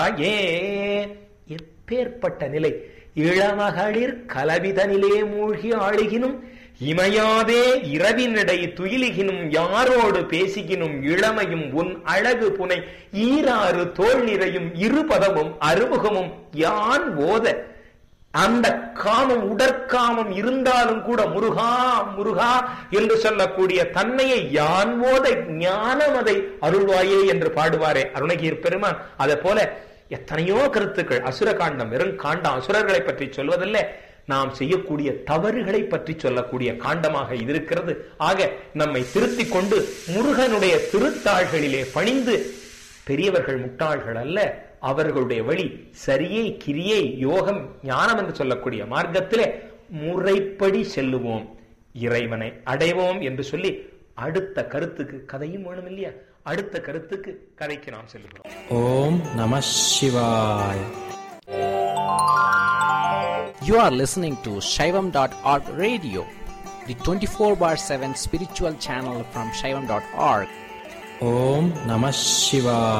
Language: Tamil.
ஏ எப்பேற்பட்ட நிலை இளமகளிர் கலவிதனிலே மூழ்கி ஆளுகினும் இமையாதே இரவினிடை துயிலுகினும் யாரோடு பேசிகினும் இளமையும் உன் அழகு புனை ஈராறு தோல் நிறையும் இருபதமும் அறுமுகமும் யான் ஓத அந்த காமம் உடற்காமம் இருந்தாலும் கூட முருகா முருகா என்று சொல்லக்கூடிய தன்மையை யான் ஓத ஞானம் அதை அருள்வாயே என்று பாடுவாரே அருணகிரி பெருமான் அதை போல எத்தனையோ கருத்துக்கள் அசுர காண்டம் வெறும் காண்டம் அசுரர்களை பற்றி சொல்வதில்லை நாம் செய்யக்கூடிய தவறுகளை பற்றி சொல்லக்கூடிய காண்டமாக இது இருக்கிறது ஆக நம்மை திருத்திக் கொண்டு முருகனுடைய திருத்தாள்களிலே பணிந்து பெரியவர்கள் முட்டாள்கள் அல்ல அவர்களுடைய வழி சரியை கிரியை யோகம் ஞானம் என்று சொல்லக்கூடிய மார்க்கத்திலே முறைப்படி செல்லுவோம் இறைவனை அடைவோம் என்று சொல்லி அடுத்த கருத்துக்கு கதையும் வேணும் இல்லையா அடுத்த கருத்துக்கு கதைக்கு நாம் செல்லுகிறோம் ஓம் நம சிவாய் You are listening to Shaivam.org radio, the 24 bar 7 spiritual channel from Shaivam.org. ஓம் நம சிவாய்